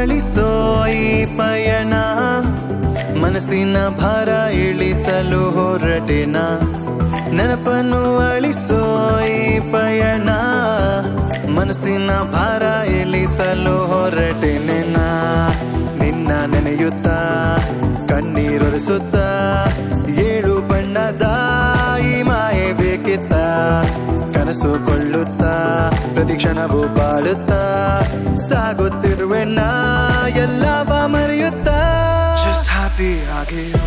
ಅಳಿಸೋ ಈ ಪಯಣ ಮನಸ್ಸಿನ ಭಾರ ಇಳಿಸಲು ಹೊರಟಿನ ನೆನಪನ್ನು ಅಳಿಸೋ ಈ ಪಯಣ ಮನಸ್ಸಿನ ಭಾರ ಇಳಿಸಲು ಹೊರಟಿನ ನಿನ್ನ ನೆನೆಯುತ್ತ ಕಣ್ಣೀರೊರೆಸುತ್ತ ಏಳು ಬಣ್ಣದ ಈ ಮಾಯೆ ಬೇಕಿತ್ತ ಕನಸು ಕೊಳ್ಳುತ್ತಾ ಪ್ರತಿ ಕ್ಷಣವೂ ಬಾಳುತ್ತಾ ಸಾಗುತ್ತಿರುವೆ ನಾ ಎಲ್ಲವ ಮರೆಯುತ್ತಾ Just happy ಆಗಿರು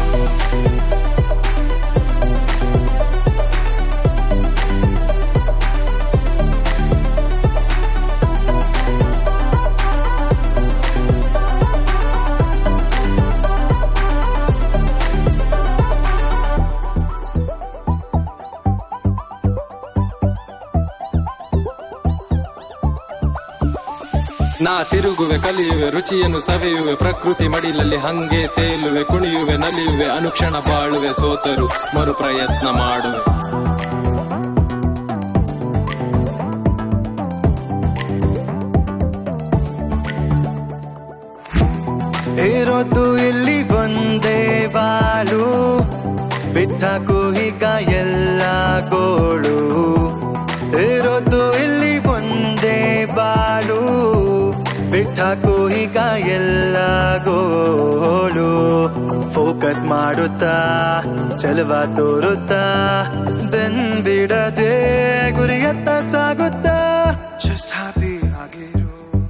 ನಾ ತಿರುಗುವೆ ಕಲಿಯುವೆ ರುಚಿಯನ್ನು ಸವಿಯುವೆ ಪ್ರಕೃತಿ ಮಡಿಲಲ್ಲಿ ಹಂಗೆ ತೇಲುವೆ ಕುಣಿಯುವೆ ನಲಿಯುವೆ ಅನುಕ್ಷಣ ಬಾಳುವೆ ಸೋತರು ಮರು ಪ್ರಯತ್ನ ಮಾಡುವೆ ಇರೋದು ಇಲ್ಲಿ ಒಂದೇ ಬಾಳು ಬಿಟ್ಟಾಕು ಈಗ ಎಲ್ಲ ಗೋಳು ಇರೋದು ಇಲ್ಲಿ ಒಂದೇ ಬಾಳು ಬಿಟ್ಟಾಕು ಈಗ ಎಲ್ಲ ಗೋಳು ಫೋಕಸ್ ಮಾಡುತ್ತಾ ಚಲವ ತೋರುತ್ತಾ ಬೆನ್ ಬಿಡದೆ ಗುರಿಯತ್ತ ಸಾಗುತ್ತಾ Just happy ಆಗಿರು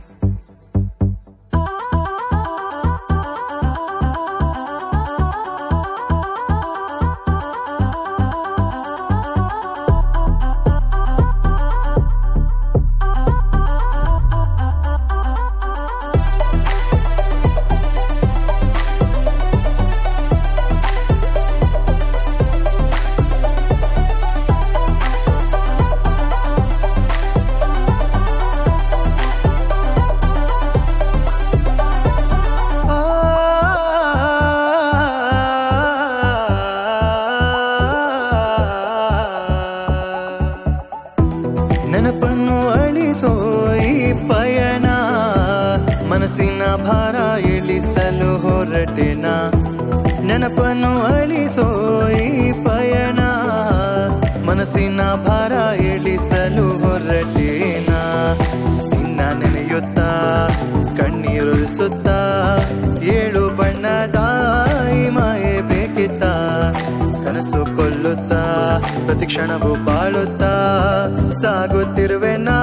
ನೆನಪನ್ನು ಅಳಿಸೋ ಈ ಪಯಣ ಮನಸ್ಸಿನ ಭಾರ ಇಳಿಸಲು ಹೊರಟಿನ ನೆನಪನ್ನು ಅಳಿಸೋ ಈ ಪಯಣ ಮನಸ್ಸಿನ ಭಾರ ಇಳಿಸಲು ಹೊರಟಿನ ನಿನ್ನ ನೆನೆಯುತ್ತಾ ಕಣ್ಣೀರುಳಿಸುತ್ತಾ ಏಳು ಬಣ್ಣದ ಈ ಮಾಯೆ ಬೇಕಿತ್ತ ಕನಸು ಕೊಲ್ಲುತ್ತಾ ಪ್ರತಿ ಕ್ಷಣವೂ ಬಾಳುತ್ತಾ ಸಾಗುತ್ತಿರುವೆ ನಾ